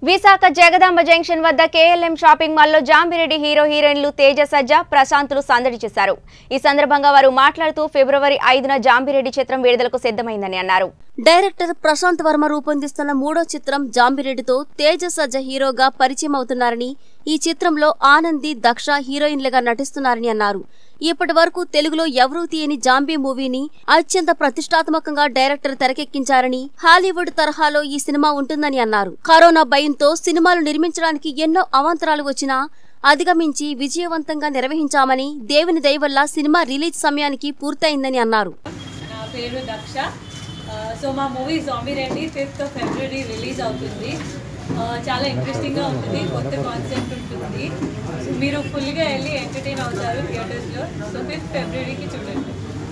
Visakha Jagadamba junction వద్ద KLM shopping మాల్లో Zombie Reddy hero హీరోయిన్లు తేజ సజ్జ ప్రశాంతులు సందడి చేశారు ఈ సందర్భంగా వారు మాట్లాడుతూ ఫిబ్రవరి ఐదున జాంబిరెడ్డి చిత్రం విడుదలకు సిద్ధమైందని అన్నారు డైరెక్టర్ ప్రశాంత్ వర్మ రూపొందిస్తున్న మూడో చిత్రం జాంబిరెడ్డితో తేజ సజ్జ హీరోగా పరిచయం అవుతున్నారని ఈ చిత్రంలో ఆనంది దక్ష హీరోయిన్లుగా నటిస్తున్నారని అన్నారు ఇప్పటి వరకు తెలుగులో ఎవరూ తీయని జాంబీ మూవీని అత్యంత ప్రతిష్టాత్మకంగా డైరెక్టర్ తెరకెక్కించారని హాలీవుడ్ తరహాలో ఈ సినిమా ఉంటుందని అన్నారు కరోనా భయంతో సినిమాలు నిర్మించడానికి ఎన్నో అవాంతరాలు వచ్చినా అధిగమించి విజయవంతంగా నిర్వహించామని దేవుని దయ వల్ల సినిమా రిలీజ్ సమయానికి పూర్తయిందని అన్నారు నా పేరు దక్ష ఆ, సో మా movie zombie Reddy fifth February release అవుతుంది ఆ, చాలా ఇంట్రెస్టింగ్గా ఉంటుంది కొత్త కాన్సెప్ట్ ఉంటుంది సో మీరు ఫుల్గా వెళ్ళి ఎంటర్టైన్ అవుతారు థియేటర్స్లో సో ఫిఫ్త్ ఫిబ్రవరికి చూడండి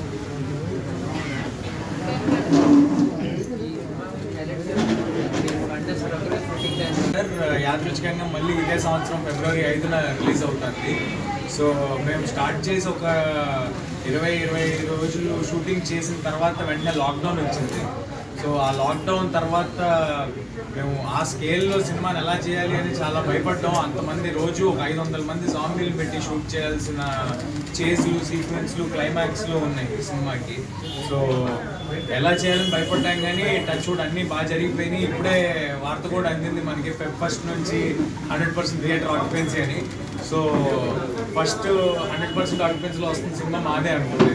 సార్ యాదృచ్ఛికంగా మళ్ళీ ఇదే సంవత్సరం ఫిబ్రవరి ఐదున రిలీజ్ అవుతుంది సో మేము స్టార్ట్ చేసి ఒక ఇరవై ఇరవై రోజులు షూటింగ్ చేసిన తర్వాత వెంటనే లాక్డౌన్ వచ్చింది సో ఆ లాక్డౌన్ తర్వాత మేము ఆ స్కేల్లో సినిమాని ఎలా చేయాలి అని చాలా భయపడ్డాం అంతమంది రోజు ఒక ఐదు వందల మంది జాంబీలు పెట్టి షూట్ చేయాల్సిన చేస్లు సీక్వెన్స్లు క్లైమాక్స్లు ఉన్నాయి ఈ సినిమాకి సో ఎలా చేయాలని భయపడ్డాం కానీ టచ్ వుడ్ అన్నీ బాగా జరిగిపోయినాయి ఇప్పుడే వార్త కూడా అందింది మనకి ఫెబ్ ఫస్ట్ నుంచి హండ్రెడ్ పర్సెంట్ థియేటర్ ఆక్యుపెన్సీ అని సో ఫస్ట్ హండ్రెడ్ పర్సెంట్ ఆక్యుపెన్సీలో వస్తున్న సినిమా మాదే అనుకుంటుంది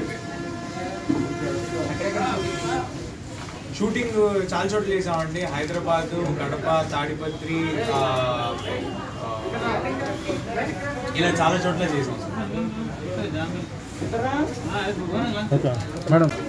షూటింగ్ చాలా చోట్ల చేసామండి హైదరాబాద్ కడప తాడిపత్రి ఆ, ఆ, ఇలా చాలా చోట్ల చేసాం ఓకే మేడం